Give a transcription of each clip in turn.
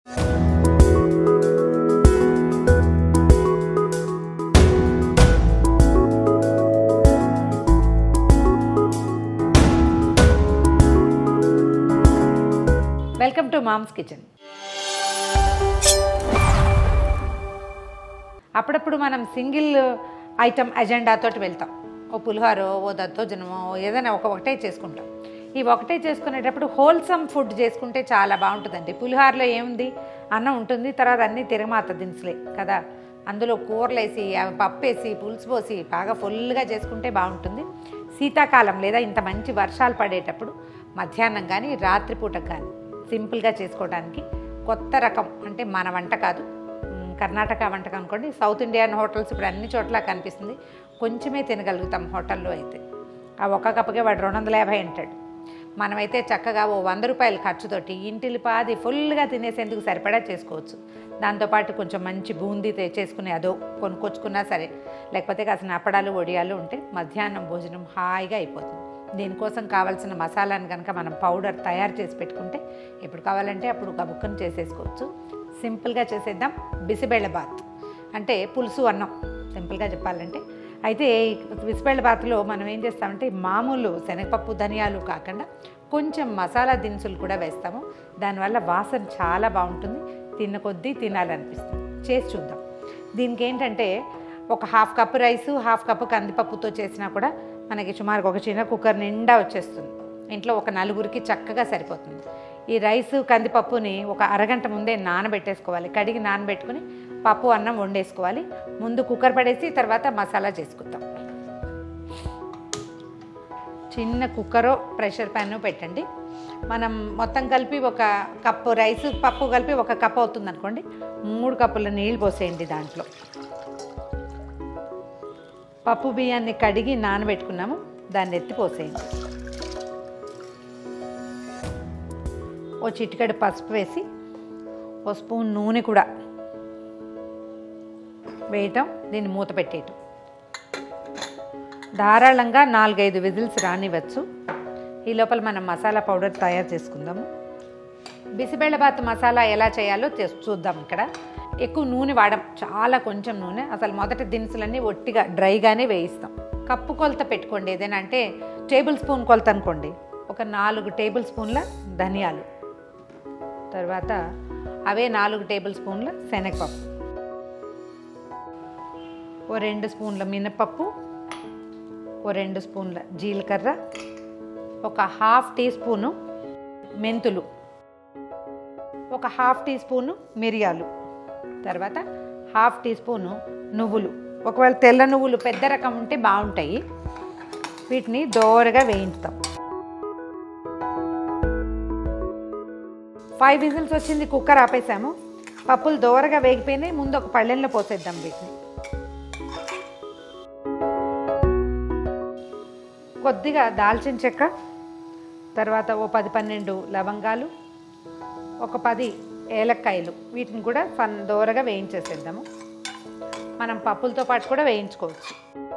welcome to moms kitchen అప్పుడప్పుడు మనం single item అజెండాతోటి వెళ్తాం ఓ పులిహోరో ఓ దద్దోజనమో ఓ ఏదైనా ఒక ఒకటే చేసుకుంటాం ఈ ఒకటే చేసుకునేటప్పుడు హోల్సమ్ ఫుడ్ చేసుకుంటే చాలా బాగుంటుందండి పులిహోరలో ఏముంది అన్నం ఉంటుంది తర్వాత అన్నీ తిరగమాత దినుసులే కదా అందులో కూరలు వేసి అవి పప్పు వేసి పులుసు పోసి బాగా ఫుల్గా చేసుకుంటే బాగుంటుంది శీతాకాలం లేదా ఇంత మంచి వర్షాలు పడేటప్పుడు మధ్యాహ్నం కానీ రాత్రిపూటకు కానీ సింపుల్గా చేసుకోవడానికి కొత్త రకం అంటే మన వంట కాదు మ్, కర్ణాటక వంటకం అనుకోండి సౌత్ ఇండియన్ హోటల్స్ ఇప్పుడు అన్ని చోట్ల కనిపిస్తుంది కొంచెమే తినగలుగుతాం హోటల్లో అయితే ఆ ఒక్క కప్పకే వాడు రెండు వందల యాభై అంటాడు మనమైతే చక్కగా ఓ వంద రూపాయల ఖర్చుతోటి ఇంటిలి పాది ఫుల్గా తినేసేందుకు సరిపడా చేసుకోవచ్చు దాంతోపాటు కొంచెం మంచి బూందీ తే- చేసుకుని అదో కొనుక్కొచ్చుకున్నా సరే లేకపోతే కాసిన అప్పడాలు వడియాలు ఉంటే మధ్యాహ్నం భోజనం హాయిగా అయిపోతుంది దీనికోసం కావాల్సిన మసాలాను కనుక మనం పౌడర్ తయారు చేసి పెట్టుకుంటే ఎప్పుడు కావాలంటే అప్పుడు గబుక్కను చేసేసుకోవచ్చు సింపుల్గా చేసేద్దాం బిసిబెళ్ళ బాత్ అంటే పులుసు అన్నం సింపుల్గా చెప్పాలంటే అయితే ఈ బిసిబెళ్ళ బాత్లో మనం ఏం చేస్తామంటే మామూలు శనగపప్పు ధనియాలు కాకుండా కొంచెం మసాలా దినుసులు కూడా వేస్తాము దానివల్ల వాసన చాలా బాగుంటుంది తిన్న కొద్దీ తినాలనిపిస్తుంది చేసి చూద్దాం దీనికి ఏంటంటే ఒక half cup rice half cup కందిపప్పుతో చేసినా కూడా మనకి సుమారుగా ఒక చిన్న కుక్కర్ నిండా వచ్చేస్తుంది ఇంట్లో ఒక నలుగురికి చక్కగా సరిపోతుంది ఈ రైసు కందిపప్పుని ఒక అరగంట ముందే నానబెట్టేసుకోవాలి కడిగి నానబెట్టుకుని పప్పు అన్నం వండేసుకోవాలి ముందు కుక్కర్ పడేసి తర్వాత మసాలా చేసుకుందాం చిన్న కుక్కరో ప్రెషర్ ప్యాన్ పెట్టండి మనం మొత్తం కలిపి ఒక కప్పు రైస్ పప్పు కలిపి ఒక కప్పు అవుతుంది అనుకోండి మూడు కప్పుల నీళ్ళు పోసేయండి దాంట్లో పప్పు బియ్యాన్ని కడిగి నానబెట్టుకున్నాము దాన్ని ఎత్తి పోసేయండి ఓ చిటికెడు పసుపు వేసి ఓ స్పూన్ నూనె కూడా వేయటం దీన్ని మూత పెట్టేయటం ధారాళంగా నాలుగైదు విజిల్స్ రానివ్వచ్చు ఈ లోపల మనం మసాలా పౌడర్ తయారు చేసుకుందాము బిసిబెళ్ళబాత్ మసాలా ఎలా చేయాలో చేస్- చూద్దాం ఇక్కడ ఎక్కువ నూనె వాడం చాలా కొంచెం నూనె అసలు మొదటి దినుసులన్నీ ఒట్టిగా డ్రైగానే వేయిస్తాం కప్పు కొలత పెట్టుకోండి ఏదైనా అంటే టేబుల్ స్పూన్ కొలత అనుకోండి ఒక నాలుగు టేబుల్ స్పూన్ల ధనియాలు తర్వాత అవే నాలుగు టేబుల్ స్పూన్ల శనగపప్పు ఓ రెండు స్పూన్ల మినపప్పు ఓ రెండు స్పూన్ల జీలకర్ర ఒక హాఫ్ టీ స్పూను మెంతులు ఒక హాఫ్ టీ స్పూను మిరియాలు తర్వాత హాఫ్ టీ స్పూను నువ్వులు ఒకవేళ తెల్ల నువ్వులు పెద్ద రకం ఉంటే బాగుంటాయి వీటిని దోరగా వేయించుతాం ఫైవ్ విజిల్స్ వచ్చింది కుక్కర్ ఆపేసాము పప్పులు దోరగా వేగిపోయినాయి ముందు ఒక పళ్ళెంలో పోసేద్దాం వీటిని కొద్దిగా దాల్చిన చెక్క తర్వాత ఓ పది పన్నెండు లవంగాలు ఒక పది ఏలక్కాయలు వీటిని కూడా ఫన్ దోరగా వేయించేసేద్దాము మనం పప్పులతో పాటు కూడా వేయించుకోవచ్చు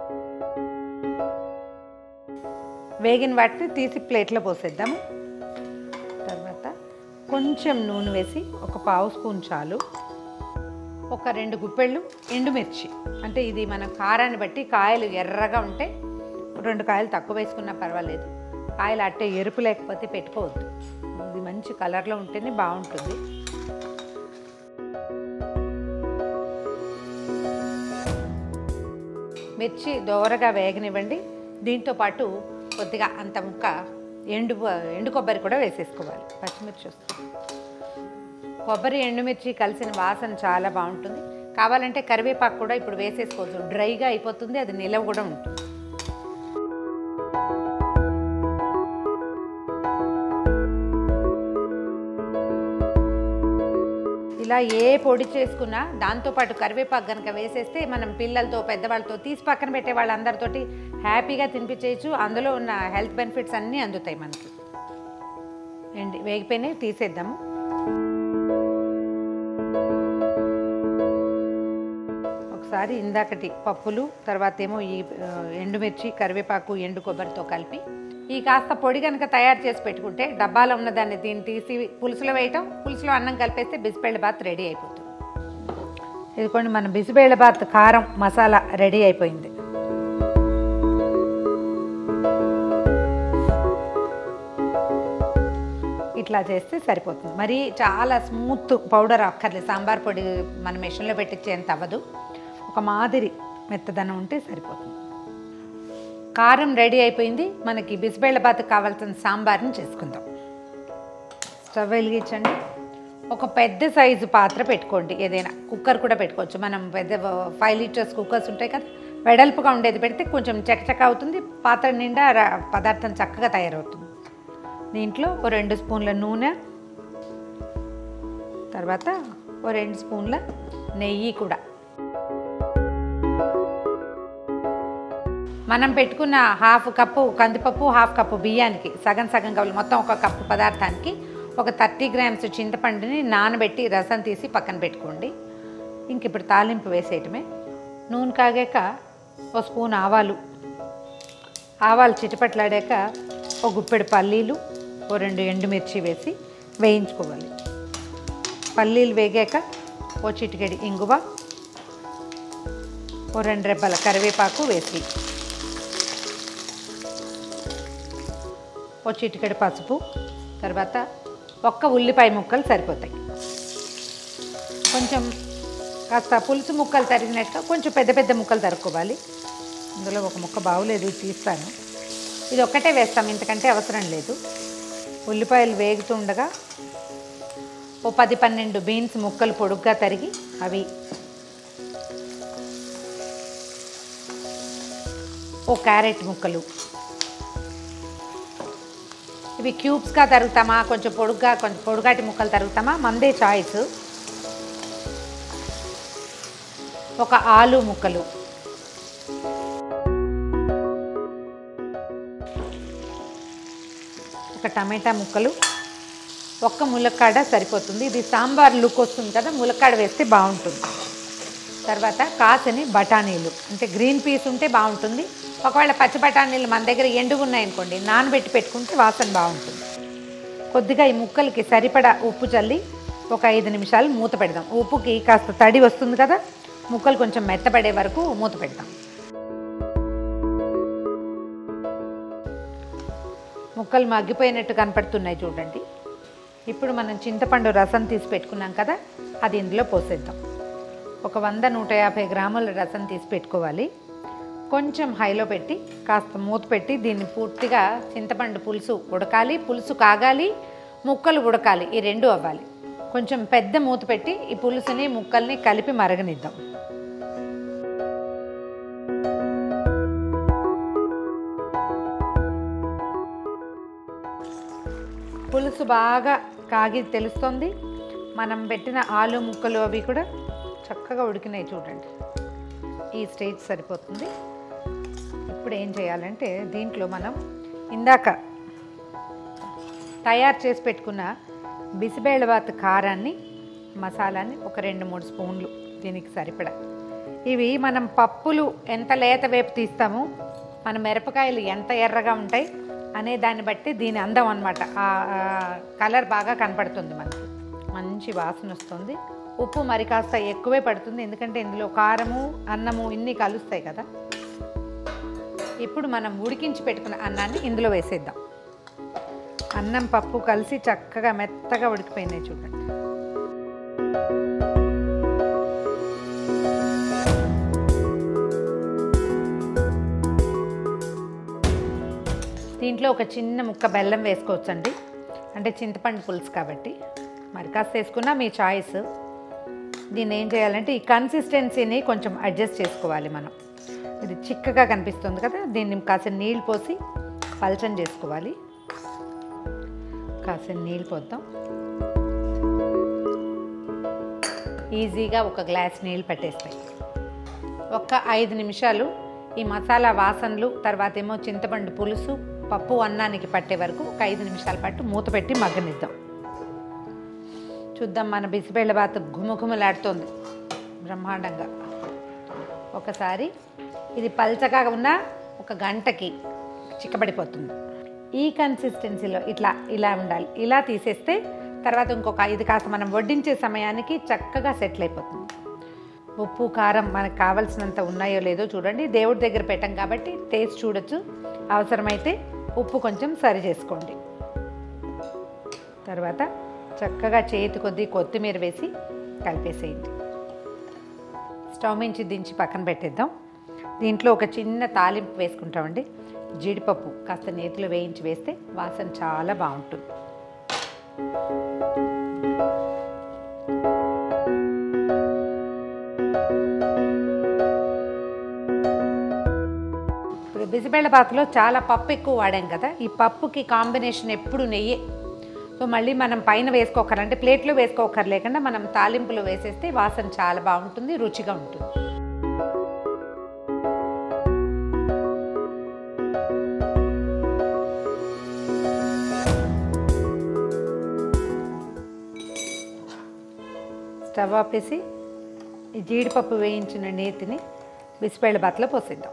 వేగిన వాటిని తీసి ప్లేట్లో పోసేద్దాము తర్వాత కొంచెం నూనె వేసి ఒక పావు స్పూన్ చాలు ఒక రెండు గుప్పెళ్ళు ఎండుమిర్చి అంటే ఇది మన కారాన్ని బట్టి కాయలు ఎర్రగా ఉంటే రెండు కాయలు తక్కువ వేసుకున్నా పర్వాలేదు కాయలు అట్టే ఎరుపు లేకపోతే పెట్టుకోవద్దు ఇది మంచి కలర్లో ఉంటేనే బాగుంటుంది మిర్చి దోరగా వేగనివ్వండి దీంతో పాటు కొద్దిగా అంత ముక్క ఎండు ఎండు కొబ్బరి కూడా వేసేసుకోవాలి పచ్చిమిర్చి వస్తుంది కొబ్బరి ఎండుమిర్చి కలిసిన వాసన చాలా బాగుంటుంది కావాలంటే కరివేపాకు కూడా ఇప్పుడు వేసేసుకోవచ్చు డ్రైగా అయిపోతుంది అది నిలవ కూడా ఉంటుంది ఇలా ఏ పొడి చేసుకున్నా దాంతోపాటు కరివేపాకు కనుక వేసేస్తే మనం పిల్లలతో పెద్దవాళ్ళతో తీసి పక్కన పెట్టే వాళ్ళందరితోటి హ్యాపీగా తినిపించేయచ్చు అందులో ఉన్న హెల్త్ బెనిఫిట్స్ అన్నీ అందుతాయి మనకి అండి వేగిపోయినాయి తీసేద్దాము ఒకసారి ఇందాకటి పప్పులు తర్వాత ఏమో ఈ ఆ, ఎండుమిర్చి కరివేపాకు ఎండు కొబ్బరితో కలిపి ఈ కాస్త పొడి కనుక తయారు చేసి పెట్టుకుంటే డబ్బాలో ఉన్న దాన్ని దీన్ని తీసి పులుసులో వేయటం పులుసులో అన్నం కలిపేస్తే బిసిబేళ్ళ బాత్ రెడీ అయిపోతుంది ఇదిగోండి మన బిసిబేళ్ళ బాత్ కారం మసాలా రెడీ అయిపోయింది ఇట్లా చేస్తే సరిపోతుంది మరి చాలా స్మూత్ పౌడర్ అక్కర్లేదు సాంబార్ పొడి మన మెషిన్లో పెట్టించేంత అవ్వదు ఒక మాదిరి మెత్తదనం ఉంటే సరిపోతుంది కారం రెడీ అయిపోయింది మనకి బిసిబేళ్ళ బాత్ కావాల్సిన సాంబార్ని చేసుకుందాం స్టవ్ వెలిగించండి ఒక పెద్ద సైజు పాత్ర పెట్టుకోండి ఏదైనా కుక్కర్ కూడా పెట్టుకోవచ్చు మనం పెద్ద ఫైవ్ లీటర్స్ కుక్కర్స్ ఉంటాయి కదా వెడల్పుగా ఉండేది పెడితే కొంచెం చకచక అవుతుంది పాత్ర నిండా ర- పదార్థం చక్కగా తయారవుతుంది దీంట్లో ఓ రెండు స్పూన్ల నూనె తర్వాత ఓ రెండు స్పూన్ల నెయ్యి కూడా మనం పెట్టుకున్న హాఫ్ కప్పు కందిపప్పు హాఫ్ కప్పు బియ్యానికి సగం సగం కావాలి మొత్తం ఒక కప్పు పదార్థానికి ఒక థర్టీ గ్రామ్స్ చింతపండుని నానబెట్టి రసం తీసి పక్కన పెట్టుకోండి ఇంక ఇప్పుడు తాలింపు వేసేయటమే నూనె కాగాక ఓ స్పూన్ ఆవాలు ఆవాలు చిటపట్లాడాక ఒక గుప్పెడు పల్లీలు ఓ రెండు ఎండుమిర్చి వేసి వేయించుకోవాలి పల్లీలు వేగాక ఓ చిటికెడి ఇంగువ ఓ రెండు రెబ్బల కరివేపాకు వేసి ఓ చిటికెడు పసుపు తర్వాత ఒక్క ఉల్లిపాయ ముక్కలు సరిపోతాయి కొంచెం కాస్త పులుసు ముక్కలు తరిగినట్టు కొంచెం పెద్ద పెద్ద ముక్కలు తరుక్కోవాలి ఇందులో ఒక ముక్క బాగులేదు ఇది తీస్తాను ఇది ఒక్కటే వేస్తాం ఇంతకంటే అవసరం లేదు ఉల్లిపాయలు వేగుతుండగా ఓ పది పన్నెండు బీన్స్ ముక్కలు పొడుగ్గా తరిగి అవి ఓ క్యారెట్ ముక్కలు ఇవి క్యూబ్స్గా తరుగుతామా కొంచెం పొడుగ్గా కొంచెం పొడుగాటి ముక్కలు తరుగుతామా మందే చాయిస్ ఒక ఆలు ముక్కలు ఒక టమాటా ముక్కలు ఒక్క ములక్కాడ సరిపోతుంది ఇది సాంబార్ లుక్ వస్తుంది కదా ములక్కాడ వేస్తే బాగుంటుంది తర్వాత కాసని బఠానీలు అంటే గ్రీన్ పీస్ ఉంటే బాగుంటుంది ఒకవేళ పచ్చి బఠానీలు మన దగ్గర ఎండుగా ఉన్నాయనుకోండి నానబెట్టి పెట్టుకుంటే వాసన బాగుంటుంది కొద్దిగా ఈ ముక్కలకి సరిపడా ఉప్పు చల్లి ఒక ఐదు నిమిషాలు మూత పెడదాం ఉప్పుకి కాస్త తడి వస్తుంది కదా ముక్కలు కొంచెం మెత్తపడే వరకు మూత పెడదాం ముక్కలు మగ్గిపోయినట్టు కనపడుతున్నాయి చూడండి ఇప్పుడు మనం చింతపండు రసం తీసి పెట్టుకున్నాం కదా అది ఇందులో పోసేద్దాం ఒక వంద నూట యాభై గ్రాముల రసం తీసి పెట్టుకోవాలి కొంచెం హైలో పెట్టి కాస్త మూత పెట్టి దీన్ని పూర్తిగా చింతపండు పులుసు ఉడకాలి పులుసు కాగాలి ముక్కలు ఉడకాలి ఈ రెండు అవ్వాలి కొంచెం పెద్ద మూత పెట్టి ఈ పులుసుని ముక్కల్ని కలిపి మరగనిద్దాం పులుసు బాగా కాగి తెలుస్తుంది మనం పెట్టిన ఆలు ముక్కలు అవి కూడా చక్కగా ఉడికినాయి చూడండి ఈ స్టేజ్ సరిపోతుంది ఇప్పుడు ఏం చేయాలంటే దీంట్లో మనం ఇందాక తయారు చేసి పెట్టుకున్న బిసిబేళబాత్ కారాన్ని మసాలాని ఒక రెండు మూడు స్పూన్లు దీనికి సరిపడా ఇవి మనం పప్పులు ఎంత లేత వేపు తీస్తామో మన మిరపకాయలు ఎంత ఎర్రగా ఉంటాయి అనే దాన్ని బట్టి దీని అందం అనమాట కలర్ బాగా కనపడుతుంది మనకి మంచి వాసన వస్తుంది ఉప్పు మరి కాస్త ఎక్కువే పడుతుంది ఎందుకంటే ఇందులో కారము అన్నము ఇన్ని కలుస్తాయి కదా ఇప్పుడు మనం ఉడికించి పెట్టుకున్న అన్నాన్ని ఇందులో వేసేద్దాం అన్నం పప్పు కలిసి చక్కగా మెత్తగా ఉడికిపోయినాయి చూడండి దీంట్లో ఒక చిన్న ముక్క బెల్లం వేసుకోవచ్చండి అంటే చింతపండు పులుసు కాబట్టి మరి కాస్త వేసుకున్నా మీ చాయిస్ దీన్ని ఏం చేయాలంటే ఈ కన్సిస్టెన్సీని కొంచెం అడ్జస్ట్ చేసుకోవాలి మనం ఇది చిక్కగా కనిపిస్తుంది కదా దీన్ని కాసిన నీళ్ళు పోసి పల్చం చేసుకోవాలి కాసిన నీళ్ళు పోద్దాం ఈజీగా ఒక గ్లాస్ నీళ్ళు పట్టేస్తాయి ఒక్క ఐదు నిమిషాలు ఈ మసాలా వాసనలు తర్వాత ఏమో చింతపండు పులుసు పప్పు అన్నానికి పట్టే వరకు ఒక ఐదు నిమిషాల పాటు మూత పెట్టి మగ్గనిద్దాం చూద్దాం మన బిసిబేళ్ళ బాత ఘుమఘుమలాడుతోంది బ్రహ్మాండంగా ఒకసారి ఇది పల్చగా ఉన్న ఒక గంటకి చిక్కబడిపోతుంది ఈ కన్సిస్టెన్సీలో ఇట్లా ఇలా ఉండాలి ఇలా తీసేస్తే తర్వాత ఇంకొక ఇది కాస్త మనం వడ్డించే సమయానికి చక్కగా సెటిల్ అయిపోతుంది ఉప్పు కారం మనకు కావాల్సినంత ఉన్నాయో లేదో చూడండి దేవుడి దగ్గర పెట్టాం కాబట్టి టేస్ట్ చూడొచ్చు అవసరమైతే ఉప్పు కొంచెం సరి చేసుకోండి తర్వాత చక్కగా చేతి కొద్దీ కొత్తిమీర వేసి కలిపేసేయండి స్టవ్ నుంచి దించి పక్కన పెట్టేద్దాం దీంట్లో ఒక చిన్న తాలింపు వేసుకుంటామండి జీడిపప్పు కాస్త నేతిలో వేయించి వేస్తే వాసన చాలా బాగుంటుంది ఇప్పుడు బిసిబేళ్ళ బాతులో చాలా పప్పు ఎక్కువ వాడాం కదా ఈ పప్పుకి కాంబినేషన్ ఎప్పుడు నెయ్యి సో మళ్ళీ మనం పైన వేసుకోకర్ అంటే ప్లేట్లో వేసుకోకర్ లేకుండా మనం తాలింపులో వేసేస్తే వాసన చాలా బాగుంటుంది రుచిగా ఉంటుంది స్టవ్ ఆపేసి ఈ జీడిపప్పు వేయించిన నేతిని బిసిపేళ్ళ బాతలో పోసిద్దాం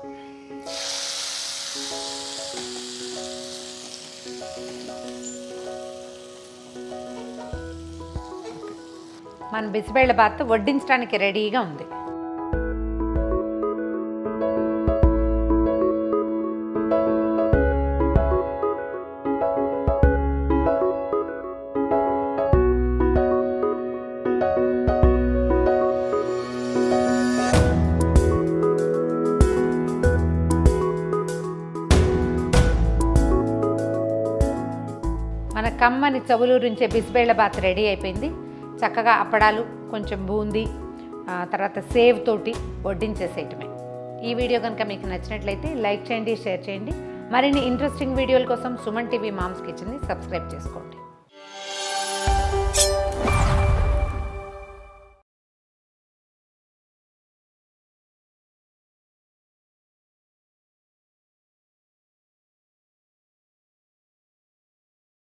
మన బిసిబేళ్ళ బాత్ వడ్డించడానికి రెడీగా ఉంది మన కమ్మని చవులూరించే బిసిబేళ్ళ బాత్ రెడీ అయిపోయింది చక్కగా అప్పడాలు కొంచెం బూందీ ఆ, తర్వాత సేవ్ తోటి వడ్డించేసేయటమే ఈ వీడియో కనుక మీకు నచ్చినట్లయితే లైక్ చేయండి షేర్ చేయండి మరిన్ని ఇంట్రెస్టింగ్ వీడియోల కోసం సుమన్ టీవీ మామ్స్ కిచెన్ని సబ్స్క్రైబ్ చేసుకోండి